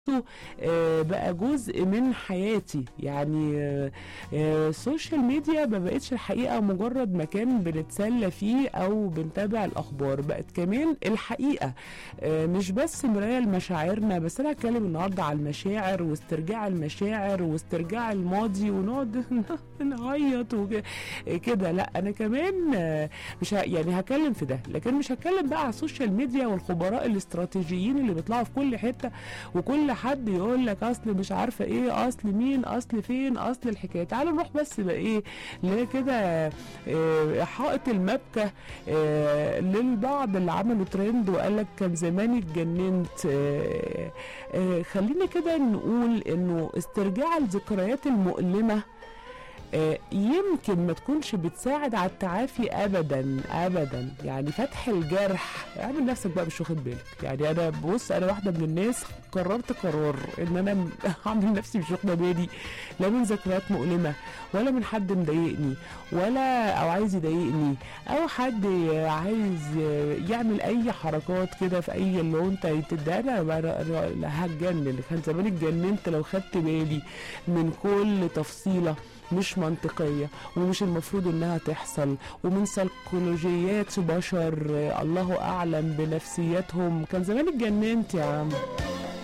آه، بقى جزء من حياتي يعني آه، آه، السوشيال ميديا ما بقتش الحقيقة مجرد مكان بنتسلى فيه أو بنتابع الأخبار بقت كمان الحقيقة آه، مش بس مراية لمشاعرنا بس أنا هتكلم النهاردة على المشاعر واسترجاع المشاعر واسترجاع الماضي ونقعد نعيط وكده لا أنا كمان آه، مش ه- يعني هتكلم في ده لكن مش هتكلم بقى على السوشيال ميديا والخبراء الاستراتيجيين اللي بيطلعوا في كل حتة وكل حد يقول لك اصل مش عارفه ايه اصل مين اصل فين اصل الحكايه تعالوا نروح بس بقى ايه لا كده آه، حائط المبكى آه، للبعض اللي عملوا ترند وقال لك كان زماني اتجننت آه، آه، خلينا كده نقول انه استرجاع الذكريات المؤلمه آه، يمكن ما تكونش بتساعد على التعافي ابدا ابدا يعني فتح الجرح اعمل نفسك بقى مش واخد بالك يعني انا بص انا واحده من الناس قررت قرار ان انا م- اعمل نفسي مش واخده بالي لا من ذكريات مؤلمه ولا من حد مضايقني ولا او عايز يضايقني او حد عايز يعمل اي حركات كده في اي اللي هو انت تدي انا أنا- أنا هتجنن كان زمان اتجننت لو خدت بالي من كل تفصيله مش منطقية ومش المفروض انها تحصل ومن سيكولوجيات بشر آه، الله اعلم بنفسياتهم كان زمان اتجننت يا عم